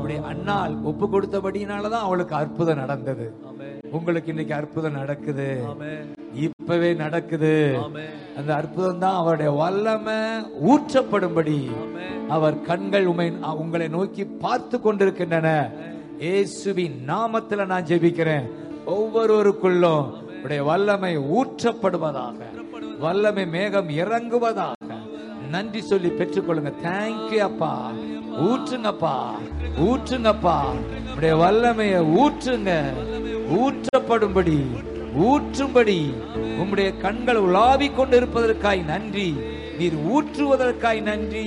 உடைய அண்ணால் ஒப்பு கொடுத்தபடினாலதான் அவளுக்கு அற்புதம் நடந்தது ஆமென் உங்களுக்கு இன்னைக்கு அற்புதம் நடக்குது ஆமென் இப்பவே நடக்குது ஆமென் அந்த அற்புதம் தான் அவருடைய வல்லமை ஊற்றப்படும்படி ஆமென் அவர் கண்கள் உமை உங்களை நோக்கி பார்த்து கொண்டிருக்கின்றன இயேசுவின் நாமத்துல நான் ஜெபிக்கிறேன் ஒவ்வொருவருக்குள்ளும் உடைய வல்லமை ஊற்றப்படுவதாக வல்லமை மேகம் இறங்குவதாக நன்றி சொல்லி பெற்றுக்கொள்ளுங்க தேங்க்யூ அப்பா ஊற்றுங்கப்பா ஊற்றுங்கப்பா உடைய வல்லமையை ஊற்றுங்க ஊற்றப்படும்படி ஊற்றும்படி உம்முடைய கண்கள் உலாவிக் கொண்டிருப்பதற்காய் நன்றி நீர் ஊற்றுவதற்காய் நன்றி